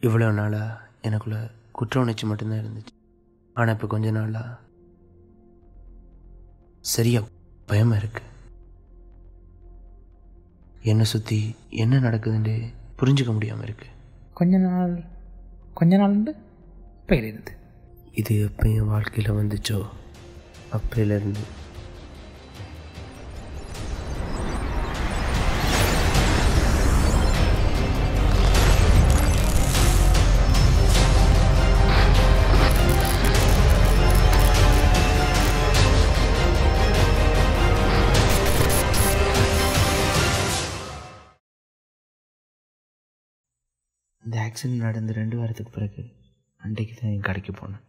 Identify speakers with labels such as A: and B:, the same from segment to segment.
A: இவ்வளோ நாளாக எனக்குள்ள குற்ற உணர்ச்சி மட்டும்தான் இருந்துச்சு ஆனால் இப்போ கொஞ்ச நாளாக சரியா பயமாக இருக்கு என்னை சுற்றி என்ன நடக்குதுன்னு புரிஞ்சுக்க முடியாமல் இருக்கு
B: கொஞ்ச நாள் கொஞ்ச நாள் பயிலிருந்து
A: இது எப்போ என் வாழ்க்கையில் வந்துச்சோ அப்பையிலேருந்து இந்த ஆக்சிடென்ட் நடந்து ரெண்டு வாரத்துக்கு பிறகு அன்றைக்கு தான் என் கடைக்கு போனேன்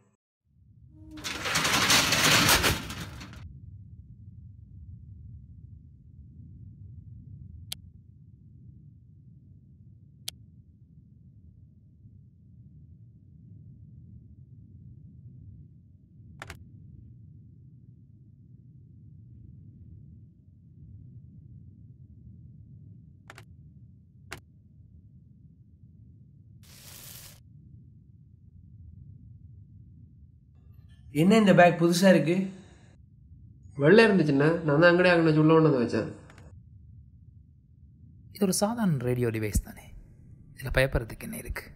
A: என்ன இந்த பேக் புதுசாக இருக்கு
C: வெள்ளை இருந்துச்சுண்ணே நான் தான் அங்கடே அங்கே சொல்ல ஒன்று வச்சேன்
B: இது ஒரு சாதாரண ரேடியோ டிவைஸ் தானே இதில் பயப்படுறதுக்கு என்ன இருக்குது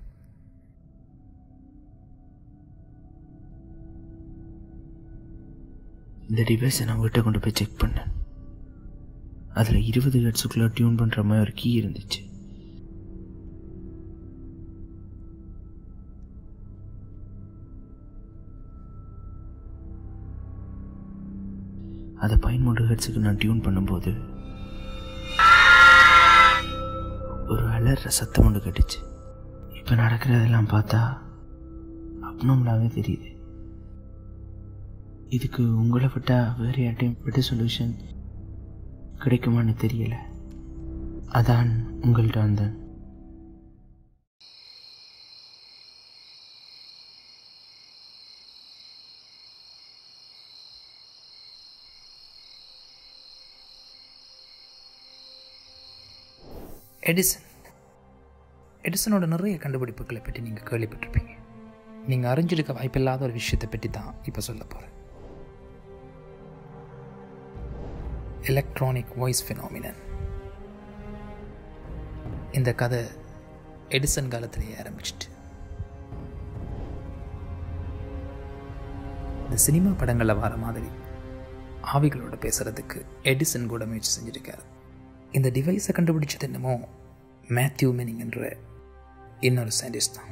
A: இந்த டிவைஸை நான் வீட்டை கொண்டு போய் செக் பண்ணேன் அதில் இருபது ஹெட்ஸுக்குள்ளே டியூன் பண்ணுற மாதிரி ஒரு கீ இருந்துச்சு அதை பதிமூன்று ஹெட்ஸுக்கு நான் டியூன் பண்ணும்போது ஒரு அலற சத்தம் ஒன்று கேட்டுச்சு இப்போ நடக்கிறதெல்லாம் பார்த்தா அப்னோம்லாவே தெரியுது இதுக்கு உங்களை விட்டா வேறு யார்ட்டையும் பெட்ட சொல்யூஷன் கிடைக்குமான்னு தெரியல அதான் உங்கள்கிட்ட வந்தேன்
B: எடிசன் எடிசனோட நிறைய கண்டுபிடிப்புகளை பற்றி நீங்கள் கேள்விப்பட்டிருப்பீங்க நீங்கள் அறிஞ்சிருக்க வாய்ப்பில்லாத ஒரு விஷயத்தை பற்றி தான் இப்போ சொல்ல போகிறேன் எலக்ட்ரானிக் வாய்ஸ் ஃபினாமினன் இந்த கதை எடிசன் காலத்திலேயே ஆரம்பிச்சிட்டு இந்த சினிமா படங்களில் வர மாதிரி ஆவிகளோட பேசுகிறதுக்கு எடிசன் கூட முயற்சி செஞ்சுருக்காரு இந்த டிவைஸை கண்டுபிடிச்சது என்னமோ மேத்யூ மெனிங் என்ற இன்னொரு சயின்டிஸ்ட் தான்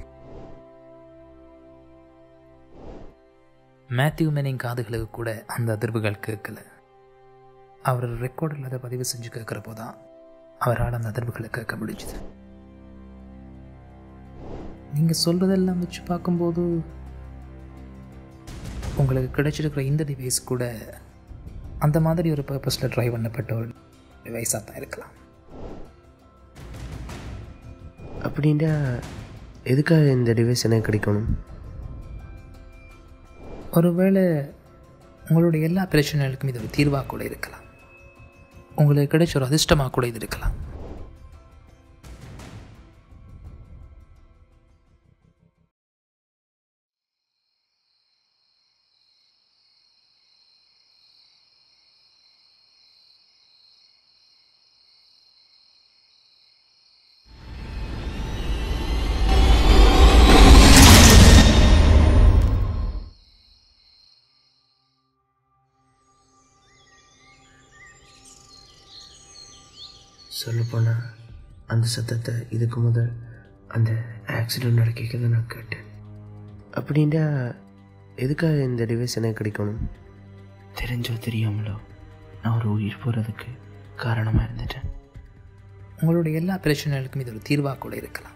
B: மேத்யூ மெனிங் காதுகளுக்கு கூட அந்த அதிர்வுகள் கேட்கல அவர் ரெக்கார்டில் அதை பதிவு செஞ்சு கேட்குறப்போ தான் அவரால் அந்த அதிர்வுகளை கேட்க முடிஞ்சுது நீங்கள் சொல்கிறதெல்லாம் வச்சு பார்க்கும்போது உங்களுக்கு கிடைச்சிருக்கிற இந்த டிவைஸ் கூட அந்த மாதிரி ஒரு பர்பஸில் ட்ரை பண்ணப்பட்ட ஒரு டிவைஸாக தான் இருக்கலாம்
A: அப்படின்னா எதுக்காக இந்த டிவைஸ் எனக்கு கிடைக்கணும்
B: ஒருவேளை உங்களுடைய எல்லா பிரச்சனைகளுக்கும் இது ஒரு தீர்வாக கூட இருக்கலாம் உங்களுக்கு கிடைச்ச ஒரு அதிர்ஷ்டமாக கூட இது இருக்கலாம்
A: சொல்லப்போனால் அந்த சத்தத்தை இதுக்கு முதல் அந்த ஆக்சிடெண்ட் நடக்க தான் நான் கேட்டேன் அப்படின்னா எதுக்காக இந்த டிவைஸ் எனக்கு கிடைக்கணும் தெரிஞ்சோ தெரியாமலோ நான் ஒரு உயிர் போகிறதுக்கு காரணமாக இருந்துட்டேன்
B: உங்களுடைய எல்லா பிரச்சனைகளுக்கும் இது ஒரு தீர்வாக கூட இருக்கலாம்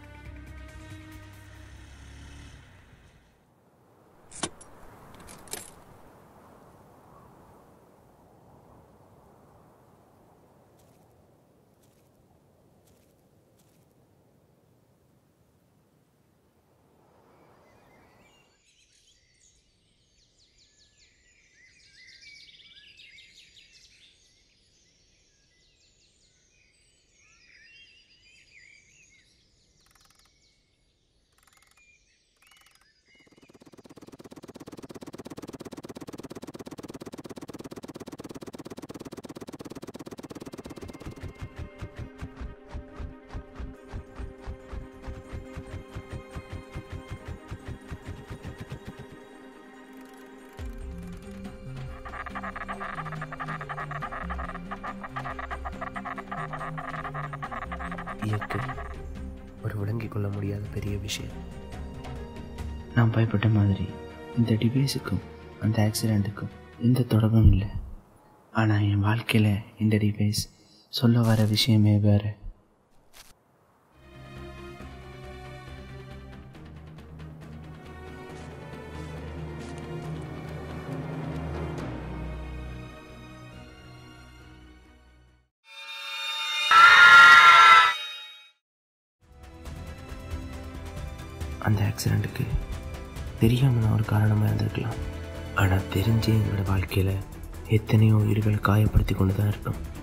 A: இயற்கை ஒரு விளங்கிக் கொள்ள முடியாத பெரிய விஷயம்
D: நான் பயப்பட்ட மாதிரி இந்த டிவைஸுக்கும் அந்த ஆக்சிடெண்ட்டுக்கும் எந்த தொடர்பும் இல்லை ஆனால் என் வாழ்க்கையில் இந்த டிவைஸ் சொல்ல வர விஷயமே வேறு
A: அந்த ஆக்சிடெண்ட்டுக்கு தெரியாமல் நான் ஒரு காரணமாக இருந்திருக்கலாம் ஆனால் தெரிஞ்சே எங்களோட வாழ்க்கையில் எத்தனையோ உயிர்களை காயப்படுத்தி கொண்டு தான் இருக்கோம்